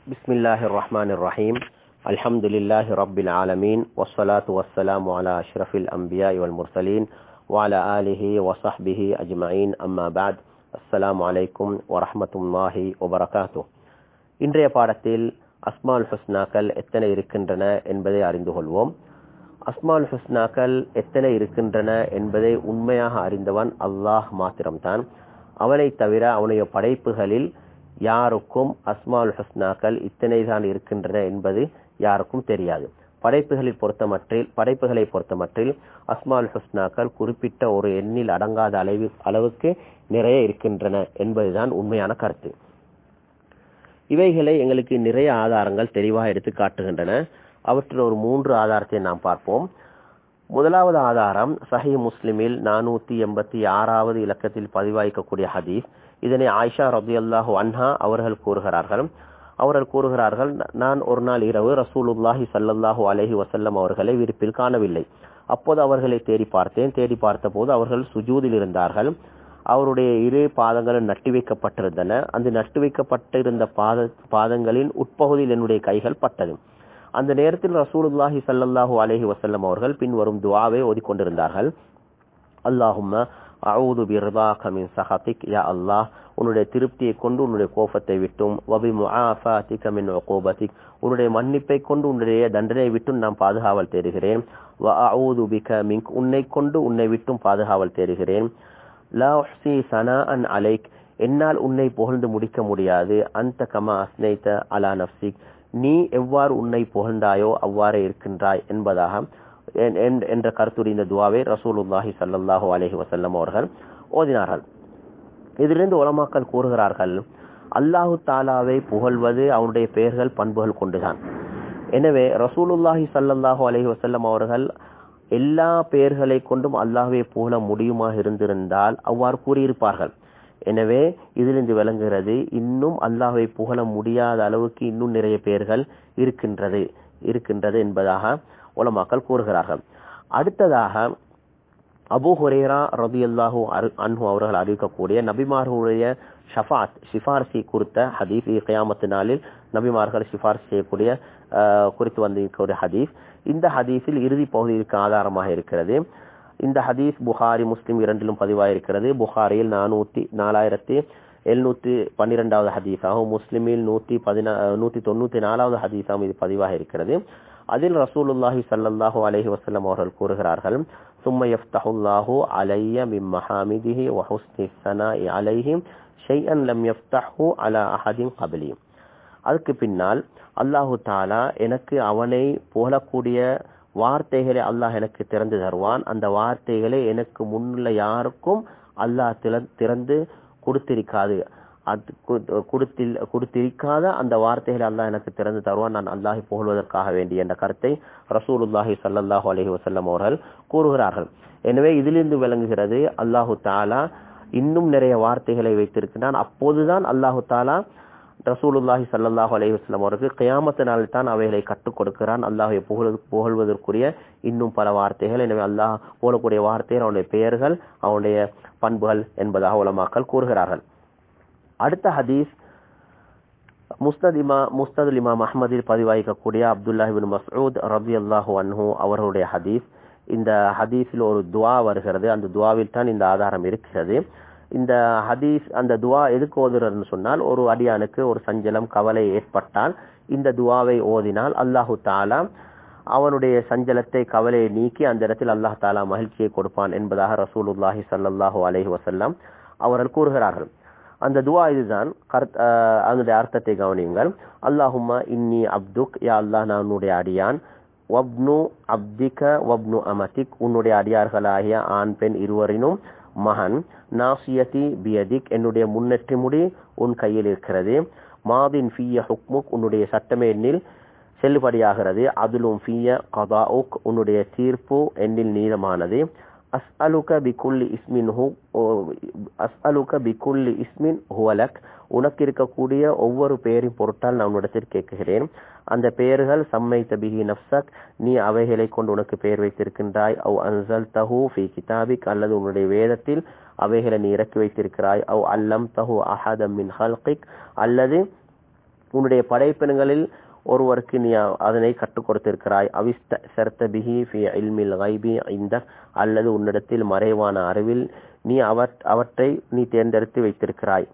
بسم الله الرحمن الرحيم الحمد لله رب العالمين والصلاة والسلام على أشرف الأنبياء والمرسلين وعلى آله وصحبه أجمعين أما بعد السلام عليكم ورحمة الله وبركاته இன்றைய பாடத்தில் அஸ்மால் ஹுஸ்னாக்கள் எத்தனை இருக்கின்றன என்பதை அறிந்து கொள்வோம் அஸ்மால் ஹுஸ்னாக்கள் எத்தனை இருக்கின்றன என்பதை உண்மையாக அறிந்தவன் அல்லாஹ் மாத்திரம்தான் அவனை தவிர அவனுடைய படைப்புகளில் யாருக்கும் அஸ்மால் ஹுஸ்னாக்கள் இத்தனை தான் இருக்கின்றன என்பது யாருக்கும் தெரியாது படைப்புகளில் பொறுத்தமற்றில் படைப்புகளை பொறுத்தமற்றில் அஸ்மால் ஹுஸ்னாக்கள் குறிப்பிட்ட ஒரு எண்ணில் அடங்காத அளவு அளவுக்கு நிறைய இருக்கின்றன என்பதுதான் உண்மையான கருத்து இவைகளை எங்களுக்கு நிறைய ஆதாரங்கள் தெளிவாக எடுத்து காட்டுகின்றன அவற்றில் ஒரு மூன்று ஆதாரத்தை நாம் பார்ப்போம் முதலாவது ஆதாரம் சஹி முஸ்லிமில் நானூத்தி எண்பத்தி ஆறாவது இலக்கத்தில் பதிவாய்க்கக்கூடிய ஹதீஸ் இதனை ஆயிஷா ரபி அல்லாஹு அன்ஹா அவர்கள் கூறுகிறார்கள் அவர்கள் கூறுகிறார்கள் நான் ஒரு நாள் இரவு ரசூலுல்லாஹி சல்லல்லாஹு அலஹி வசல்லம் அவர்களை விருப்பில் காணவில்லை அப்போது அவர்களை தேடி பார்த்தேன் தேடி பார்த்த போது அவர்கள் சுஜூதில் இருந்தார்கள் அவருடைய இரு பாதங்களும் நட்டு வைக்கப்பட்டிருந்தன அந்த நட்டு வைக்கப்பட்டிருந்த பாத பாதங்களின் உட்பகுதியில் என்னுடைய கைகள் பட்டது அந்த நேரத்தில் ரசூலுல்லாஹி சல்லல்லாஹு அலஹி வசல்லம் அவர்கள் பின்வரும் துவாவை ஓதிக்கொண்டிருந்தார்கள் அல்லாஹும்ம அவுது பிர்தாக மின் சஹதிக் யா அல்லாஹ் உன்னுடைய திருப்தியை கொண்டு உன்னுடைய கோபத்தை விட்டும் வபி முஆஃபாதிக மின் உகூபதிக் உன்னுடைய மன்னிப்பை கொண்டு உன்னுடைய தண்டனை விட்டும் நான் பாதுகாவல் தேடுகிறேன் வ அவுது பிக மின்க் உன்னை கொண்டு உன்னை விட்டும் பாதுகாவல் தேடுகிறேன் லா உஹ்சி சனாஅன் அலைக் என்னால் உன்னை புகழ்ந்து முடிக்க முடியாது அந்த கமா அஸ்னைத்த அலா நப்சிக் நீ எவ்வாறு உன்னை புகழ்ந்தாயோ அவ்வாறே இருக்கின்றாய் என்பதாக என்ற கருத்துடைய இந்த துவாவை ரசூலுல்லாஹி சல்லாஹூ அலஹி வசல்லம் அவர்கள் ஓதினார்கள் இதிலிருந்து உலமாக்கள் கூறுகிறார்கள் அல்லாஹு தாலாவை புகழ்வது அவனுடைய பெயர்கள் பண்புகள் கொண்டுதான் எனவே ரசூலுல்லாஹி சல்லாஹூ அலஹி வசல்லம் அவர்கள் எல்லா பெயர்களை கொண்டும் அல்லாஹுவை புகழ முடியுமா இருந்திருந்தால் அவ்வாறு கூறியிருப்பார்கள் எனவே இதிலிருந்து விளங்குகிறது இன்னும் அல்லாஹை புகழ முடியாத அளவுக்கு இன்னும் நிறைய பெயர்கள் இருக்கின்றது இருக்கின்றது என்பதாக உலமாக்கள் கூறுகிறார்கள் அடுத்ததாக அபு ஹுரேரா ரபி அல்லாஹூ அன்ஹு அவர்கள் அறிவிக்கக்கூடிய நபிமார்களுடைய ஷஃபாத் சிபார்சி குறித்த ஹதீஸ் கயாமத்து நாளில் நபிமார்கள் சிபார்சி செய்யக்கூடிய குறித்து வந்திருக்கக்கூடிய ஹதீஸ் இந்த ஹதீஸில் இறுதி பகுதிக்கு ஆதாரமாக இருக்கிறது இந்த ஹதீஸ் புகாரி முஸ்லிம் இரண்டிலும் பதிவாயிருக்கிறது புகாரியில் நானூத்தி நாலாயிரத்தி எழுநூத்தி பன்னிரெண்டாவது ஹதீஸாகவும் முஸ்லிமில் நூத்தி பதினா நூத்தி தொண்ணூத்தி நாலாவது ஹதீஸாகவும் இது பதிவாக இருக்கிறது அதில் ரசூலுல்லாஹி சல்லாஹூ அலஹி வசல்லம் அவர்கள் கூறுகிறார்கள் சும்ம யஃப்தஹுல்லாஹு அலைய மிம் மஹாமிதிஹி வ ஹுஸ்னி ஸனாஇ அலைஹி ஷைஅன் லம் யஃப்தஹு அலா அஹதின் கப்லி அதுக்கு பின்னால் அல்லாஹு தாலா எனக்கு அவனை புகழக்கூடிய வார்த்தைகளை அல்லாஹ் எனக்கு திறந்து தருவான் அந்த வார்த்தைகளை எனக்கு முன்னுள்ள யாருக்கும் அல்லாஹ் திறந்து கொடுத்திருக்காது அது கொடுத்தில் கொடுத்திருக்காத அந்த வார்த்தைகளை அல்லாஹ் எனக்கு திறந்து தருவான் நான் அல்லாஹை புகழ்வதற்காக வேண்டிய என்ற கருத்தை ரசூலுல்லாஹி சல்லாஹூ அலஹி வசல்லம் அவர்கள் கூறுகிறார்கள் எனவே இதிலிருந்து விளங்குகிறது அல்லாஹு தாலா இன்னும் நிறைய வார்த்தைகளை வைத்திருக்கிறான் அப்போதுதான் அல்லாஹு தாலா ரசூலுல்லாஹி சல்லாஹூ அலஹி வஸ்லாம் அவருக்கு கயாமத்தினால் தான் அவைகளை கற்றுக் கொடுக்கிறான் அல்லாஹை புகழ் புகழ்வதற்குரிய இன்னும் பல வார்த்தைகள் எனவே அல்லாஹ் புகழக்கூடிய வார்த்தைகள் அவனுடைய பெயர்கள் அவனுடைய பண்புகள் என்பதாக உலமாக்கள் கூறுகிறார்கள் அடுத்த ஹதீஸ் முஸ்தத் இமா முஸ்ததுல் இமாம் அஹமதில் பதிவாய்க்கக்கூடிய அப்துல்லாஹிபின் மசூத் ரபி அல்லாஹு அன்ஹு அவர்களுடைய ஹதீஸ் இந்த ஹதீஸில் ஒரு துவா வருகிறது அந்த துவாவில் தான் இந்த ஆதாரம் இருக்கிறது இந்த ஹதீஸ் அந்த துவா எதுக்கு ஓதுறதுன்னு சொன்னால் ஒரு அடியானுக்கு ஒரு சஞ்சலம் கவலை ஏற்பட்டால் இந்த துவாவை ஓதினால் அல்லாஹு தாலா அவனுடைய சஞ்சலத்தை கவலையை நீக்கி அந்த இடத்தில் அல்லாஹ் தாலா மகிழ்ச்சியை கொடுப்பான் என்பதாக ரசூலுல்லாஹி சல்லாஹூ அலஹி வசல்லாம் அவர்கள் கூறுகிறார்கள் அந்த துவா இதுதான் அதனுடைய அர்த்தத்தை கவனியுங்கள் அல்லாஹுமா இன்னி அப்துக் யா அல்லாஹ் நான் உன்னுடைய அடியான் வப்னு அப்திக வப்னு அமதிக் உன்னுடைய அடியார்களாகிய ஆண் பெண் இருவரினும் மகன் நாசியதி பியதிக் என்னுடைய முன்னெற்றி முடி உன் கையில் இருக்கிறது மாதின் ஃபீய ஹுக்முக் உன்னுடைய சட்டமே எண்ணில் செல்லுபடியாகிறது அதுலும் ஃபீய கதாவுக் உன்னுடைய தீர்ப்பு எண்ணில் நீளமானது அஸ்அலுக பிகுல்லி இஸ்மின் ஹூ அஸ்அலுக பிகுல்லி இஸ்மின் ஹுவலக் உனக்கு இருக்கக்கூடிய ஒவ்வொரு பெயரின் பொருட்டால் நான் உன்னிடத்தில் கேட்கிறேன் அந்த பெயர்கள் சம்மை தபிஹி நப்சக் நீ அவைகளை கொண்டு உனக்கு பெயர் வைத்திருக்கின்றாய் அவ் அன்சல் தஹூ ஃபி கிதாபிக் அல்லது உன்னுடைய வேதத்தில் அவைகளை நீ இறக்கி வைத்திருக்கிறாய் அவ் அல்லம் தஹு அஹதம் மின் ஹல்கிக் அல்லது உன்னுடைய படைப்பினங்களில் ஒருவருக்கு நீ அதனை கற்றுக் கொடுத்திருக்கிறாய் அவிஸ்த சர்த்த பிஹி ஃபி இல்மில் கைபி இந்த அல்லது உன்னிடத்தில் மறைவான அறிவில் நீ அவற் அவற்றை நீ தேர்ந்தெடுத்து வைத்திருக்கிறாய்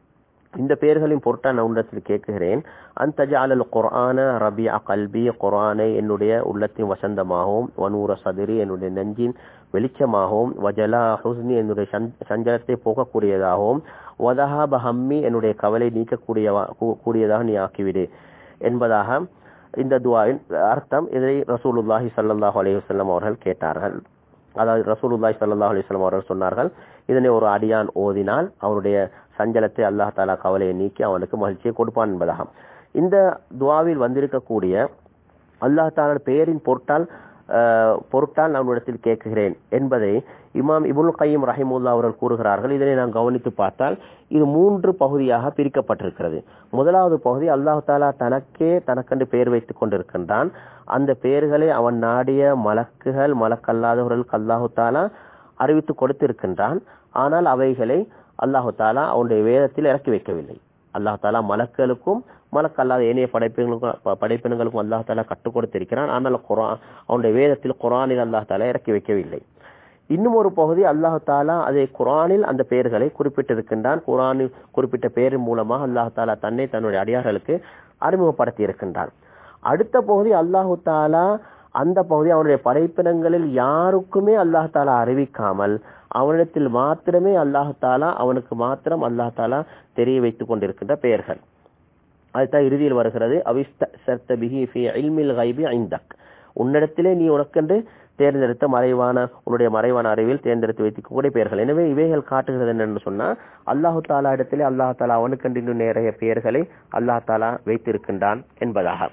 இந்த பெயர்களின் பொருட்டா நான் உன்னிடத்தில் கேட்கிறேன் அந்த ஜாலல் குர்ஆன ரபி கல்பி குர்ஆனை என்னுடைய உள்ளத்தின் வசந்தமாகவும் வனூர சதுரி என்னுடைய நெஞ்சின் வெளிச்சமாகவும் வஜலா ஹுஸ்னி என்னுடைய சஞ்சலத்தை போகக்கூடியதாகவும் வதஹாப ஹம்மி என்னுடைய கவலை நீக்கக்கூடிய கூடியதாக நீ ஆக்கிவிடு என்பதாக இந்த துவாவின் அர்த்தம் இதை ரசூலுல்லாஹி சல்லாஹூ அலைஹி வஸல்லம் அவர்கள் கேட்டார்கள் அதாவது ரசூலுல்லாஹி சல்லாஹூ அலைஹி வஸல்லம் அவர்கள் சொன்னார்கள் இதனை ஒரு அடியான் ஓதினால் அவருடைய சஞ்சலத்தை அல்லாஹ் தாலா கவலையை நீக்கி அவனுக்கு மகிழ்ச்சியை கொடுப்பான் என்பதாகும் இந்த துவாவில் வந்திருக்கக்கூடிய அல்லாஹ் தாலா பெயரின் பொருட்டால் பொருட்டால் நான் இடத்தில் கேட்கிறேன் என்பதை இமாம் இபுல் கையம் ரஹிமுல்லா அவர்கள் கூறுகிறார்கள் இதனை நான் கவனித்து பார்த்தால் இது மூன்று பகுதியாக பிரிக்கப்பட்டிருக்கிறது முதலாவது பகுதி அல்லாஹு தாலா தனக்கே தனக்கென்று பெயர் வைத்துக் கொண்டிருக்கின்றான் அந்த பெயர்களை அவன் நாடிய மலக்குகள் மலக்கல்லாதவர்களுக்கு அல்லாஹு தாலா அறிவித்து கொடுத்திருக்கின்றான் ஆனால் அவைகளை அல்லாஹு தாலா அவனுடைய வேதத்தில் இறக்கி வைக்கவில்லை அல்லாஹ் தாலா மலக்களுக்கும் மலக்கல்லாத ஏனைய படைப்பினங்களுக்கும் படைப்பினங்களுக்கும் அல்லாஹ் தாலா கற்றுக் கொடுத்திருக்கிறான் ஆனால் குரான் அவனுடைய வேதத்தில் குரானில் அல்லாஹ் தாலா இறக்கி வைக்கவில்லை இன்னும் ஒரு பகுதி அல்லாஹு தாலா அதை குரானில் அந்த பெயர்களை குறிப்பிட்டிருக்கின்றான் குரானில் குறிப்பிட்ட பெயரின் மூலமாக அல்லாஹு தாலா தன்னை தன்னுடைய அடியார்களுக்கு அறிமுகப்படுத்தி இருக்கின்றான் அடுத்த பகுதி அல்லாஹு தாலா அந்த பகுதி அவனுடைய படைப்பினங்களில் யாருக்குமே அல்லாஹ் தாலா அறிவிக்காமல் அவனிடத்தில் மாத்திரமே அல்லாஹு தாலா அவனுக்கு மாத்திரம் அல்லாஹ் தாலா தெரிய வைத்துக் கொண்டிருக்கின்ற பெயர்கள் அதுதான் இறுதியில் வருகிறது அவிஸ்த பிஹி ஃபி இல்மில் கைபி ஐந்தக் உன்னிடத்திலே நீ உனக்கென்று தேர்ந்தெடுத்த மறைவான உன்னுடைய மறைவான அறிவில் தேர்ந்தெடுத்து வைத்துக்கூடிய பெயர்கள் எனவே இவைகள் காட்டுகிறது என்னன்னு சொன்னா அல்லாஹு தாலா இடத்திலே அல்லாஹ் தாலா அவனுக்கென்று இன்னும் நிறைய பெயர்களை அல்லாஹ் தாலா வைத்திருக்கின்றான் என்பதாக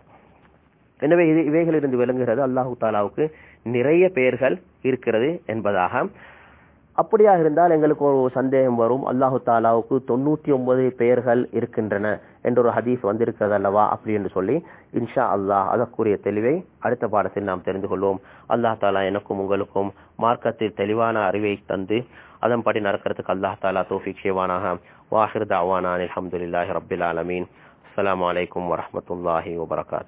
எனவே இது இவைகளிலிருந்து விளங்குகிறது அல்லாஹு தாலாவுக்கு நிறைய பெயர்கள் இருக்கிறது என்பதாக அப்படியாக இருந்தால் எங்களுக்கு ஒரு சந்தேகம் வரும் அல்லாஹு தாலாவுக்கு தொண்ணூத்தி ஒன்பது பெயர்கள் இருக்கின்றன என்ற ஒரு ஹதீஸ் வந்திருக்கிறது அல்லவா அப்படி என்று சொல்லி இன்ஷா அல்லாஹ் அதற்குரிய தெளிவை அடுத்த பாடத்தில் நாம் தெரிந்து கொள்வோம் அல்லாஹ் தாலா எனக்கும் உங்களுக்கும் மார்க்கத்தில் தெளிவான அறிவை தந்து அதன்படி நடக்கிறதுக்கு அல்லாஹ் தாலா தோஃபிக் செய்வானாக வாஹிர் தாவானா அலமதுல்லாஹி ரபில் ஆலமீன் அஸ்லாம் வலைக்கம் வரமத்துல்லாஹி வபரகாத்